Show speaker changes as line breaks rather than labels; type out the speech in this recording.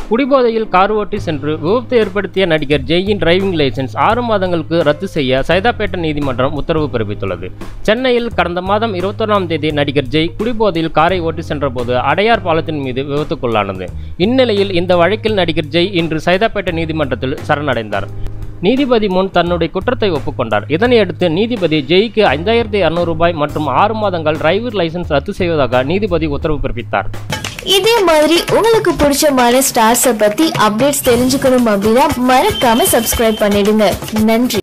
குடிபோதையில் கார் ஓட்டி சென்று விபத்து ஏற்படுத்திய நடிகர் ஜெயின் டிரைவிங் லைசென்ஸ் ஆறு மாதங்களுக்கு ரத்து செய்ய சைதாப்பேட்டை நீதிமன்றம் உத்தரவு பிறப்பித்துள்ளது சென்னையில் கடந்த மாதம் இருபத்தொன்னாம் தேதி நடிகர் ஜெய் குடிபோதையில் காரை ஓட்டி சென்றபோது அடையார் பாலத்தின் மீது விபத்துக்குள்ளானது இந்நிலையில் இந்த வழக்கில் நடிகர் ஜெய் இன்று சைதாப்பேட்டை நீதிமன்றத்தில் சரணடைந்தார் நீதிபதி முன் தன்னுடைய குற்றத்தை ஒப்புக்கொண்டார் இதனையடுத்து நீதிபதி ஜெய்க்கு ஐந்தாயிரத்தி இரநூறு ரூபாய் மற்றும் ஆறு மாதங்கள் டிரைவர் லைசென்ஸ் ரத்து செய்வதாக நீதிபதி உத்தரவு பிறப்பித்தார்
இதே மாதிரி உங்களுக்கு பிடிச்சமான ஸ்டார்ஸை பத்தி அப்டேட்ஸ் தெரிஞ்சுக்கணும் அப்படின்னா மறக்காம சப்ஸ்கிரைப் பண்ணிடுங்க நன்றி